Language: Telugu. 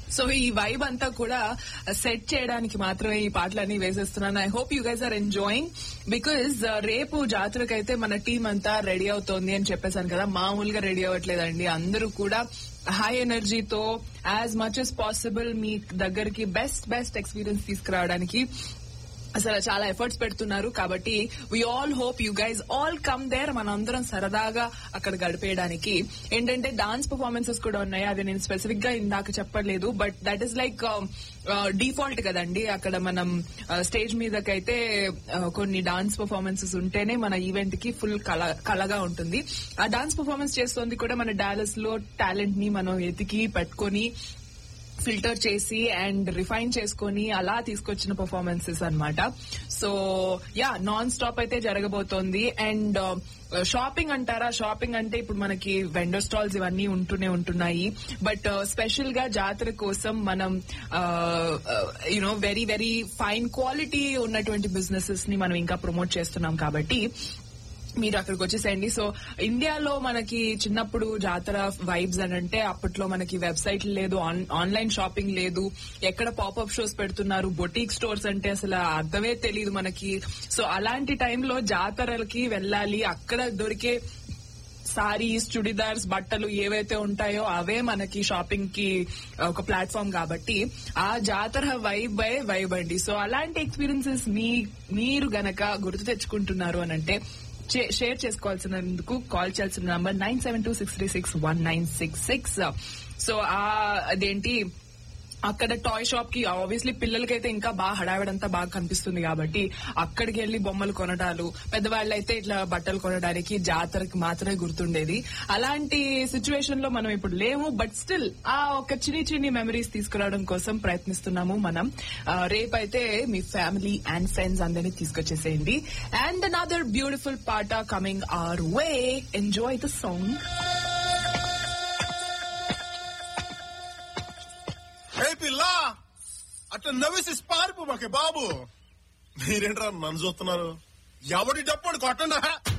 సో ఈ వైబ్ అంతా కూడా సెట్ చేయడానికి మాత్రమే ఈ పాటలన్నీ వేసేస్తున్నాను I hope you guys are enjoying because రేపు జాతరకైతే మన టీం అంతా రెడీ అవుతోంది అని చెప్పేశాను కదా మామూలుగా రెడీ అవ్వట్లేదండి అందరూ కూడా హై ఎనర్జీతో యాజ్ మచ్ as పాసిబుల్ మీ దగ్గరికి బెస్ట్ బెస్ట్ ఎక్స్పీరియన్స్ తీసుకురావడానికి అసలు చాలా ఎఫర్ట్స్ పెడుతున్నారు కాబట్టి we all hope you guys all come there మన అందరం సరదాగా అక్కడ గడిపేయడానికి ఏంటంటే డాన్స్ పర్ఫార్మెన్సెస్ కూడా ఉన్నాయి అవి నేను స్పెసిఫిక్ గా ఇందాక చెప్పలేదు but that is like default కదండి అక్కడ మనం స్టేజ్ మీదకైతే uh, కొన్ని డాన్స్ పర్ఫార్మెన్సెస్ ఉంటేనే మన ఈవెంట్ కి ఫుల్ కళ కళగా ఉంటుంది ఆ డాన్స్ పర్ఫార్మెన్స్ చేస్తుంది కూడా మన డాలస్ లో టాలెంట్ ని మనం ఎతికి పెట్టుకొని ఫిల్టర్ చేసి అండ్ రిఫైన్ చేసుకొని అలా తీసుకొచ్చిన పర్ఫార్మెన్సెస్ అన్నమాట సో యా నాన్ స్టాప్ అయితే జరగబోతోంది అండ్ షాపింగ్ అంటారా షాపింగ్ అంటే ఇప్పుడు మనకి వెండర్ స్టాల్స్ ఇవన్నీ ఉంటూనే ఉంటున్నాయి బట్ స్పెషల్ గా జాతర కోసం మనం you know very very fine quality ఉన్నటువంటి బిజినెసెస్ ని మనం ఇంకా ప్రమోట్ చేస్తున్నాం కాబట్టి మీరు అక్కడికి వచ్చేసేయండి సో ఇండియాలో మనకి చిన్నప్పుడు జాతర వైబ్స్ అని అంటే అప్పట్లో మనకి వెబ్సైట్ లేదు ఆన్లైన్ షాపింగ్ లేదు ఎక్కడ పాపప్ షోస్ పెడుతున్నారు బొటీక్ స్టోర్స్ అంటే అసలు అర్థమే తెలియదు మనకి సో అలాంటి టైంలో జాతరలకి వెళ్ళాలి అక్కడ దొరికే సారీస్ చుడిదార్స్ బట్టలు ఏవైతే ఉంటాయో అవే మనకి షాపింగ్ కి ఒక ప్లాట్ఫామ్ కాబట్టి ఆ జాతర వైబ్ బై వైబ్ అండి సో అలాంటి ఎక్స్పీరియన్సెస్ మీ మీరు గనక గుర్తు తెచ్చుకుంటున్నారు అని అంటే చే- షేర్ చేసుకోవాల్సినందుకు కాల్ చేయాల్సిన number nine seven two six three six one nine six six so ఆ అదేంటి అక్కడ టాయ్ షాప్ కి ఆబ్వియస్లీ పిల్లలకైతే ఇంకా బాగా హడావిడంతా బాగా కనిపిస్తుంది కాబట్టి అక్కడికి వెళ్లి బొమ్మలు కొనడాలు పెద్దవాళ్ళైతే ఇట్లా బట్టలు కొనడానికి జాతరకి మాత్రమే గుర్తుండేది అలాంటి సిచ్యువేషన్ లో మనం ఇప్పుడు లేము బట్ స్టిల్ ఆ ఒక చిన్ని చిన్ని మెమరీస్ తీసుకురావడం కోసం ప్రయత్నిస్తున్నాము మనం ఆ, రేపైతే మీ ఫ్యామిలీ అండ్ ఫ్రెండ్స్ అందరినీ తీసుకొచ్చేసేయండి అండ్ అనదర్ బ్యూటిఫుల్ పాట coming our way enjoy the song ఏ పిల్ల అట్లా నవ్వేసి పారిపోమాకే బాబు మీరేంట్రా నన్ను చూస్తున్నారు ఎవడి డప్పుడు కొట్టండా